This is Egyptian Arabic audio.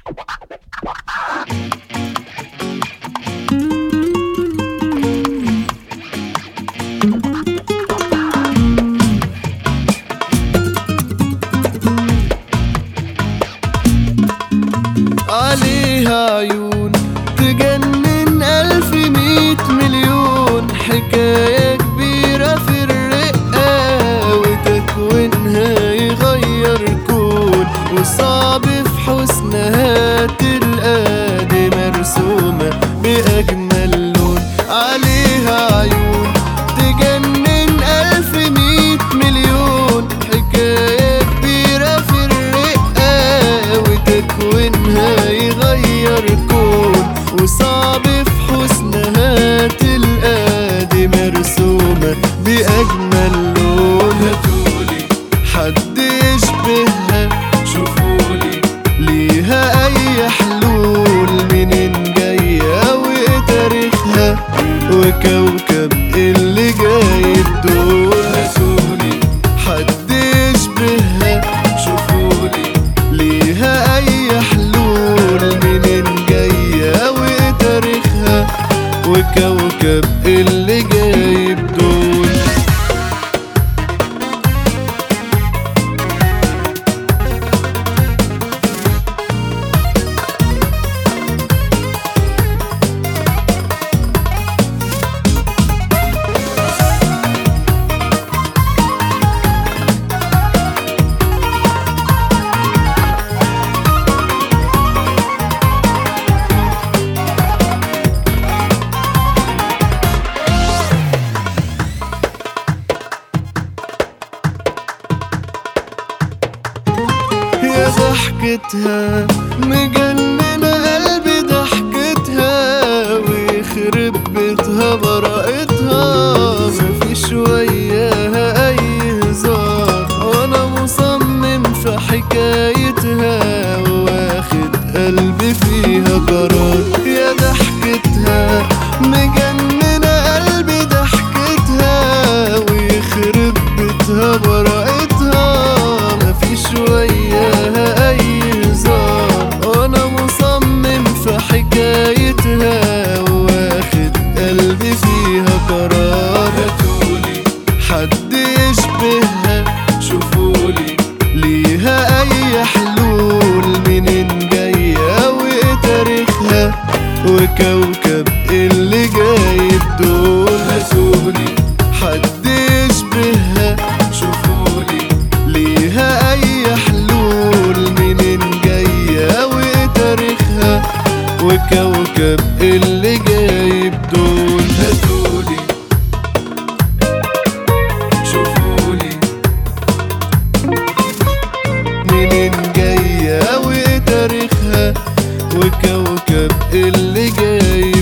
عليها عيون تجنن ألف ميت مليون حكاية كبيرة في الرقة وتكوينها يغير كون وصعب في حسنها تلقى دي مرسومة بأجمل لون عليها عيون تجنن ألف ميت مليون حكاية كبيرة في الرقة وتكوينها يغير كون وصعب في حسنها تلقى دي مرسومة بأجمل لون هاتولي حد يشبهها شوفولي ليها أي حلول منين جاية وإيه تاريخها وكوكب اللي جاي بدول هاتولي حد يشبهها شوفولي ليها أي حلول منين جاية وإيه تاريخها وكوكب اللي جاي بدول يا ضحكتها مجننة قلبي ضحكتها ويخرب بيتها براءتها مفيش وياها أي هزار وأنا مصمم في حكايتها واخد قلبي فيها قرار يا ضحكتها مجننة قلبي ضحكتها ويخرب بيتها براءتها مفيش وياها أي هزار وأنا مصمم في حكايتها واخد قلبي فيها قرار هاتولي حد يشبهها شوفولي ليها أي حلول منين جاية وإيه تاريخها وكوكب اللي جاي بدول هاتولي حد يشبهها شوفولي ليها أي حلول منين جاية وإيه تاريخها وكوكب اللي جاي بدول هاتولي شوفولي منين جاية وإيه تاريخها وكوكب اللي جاي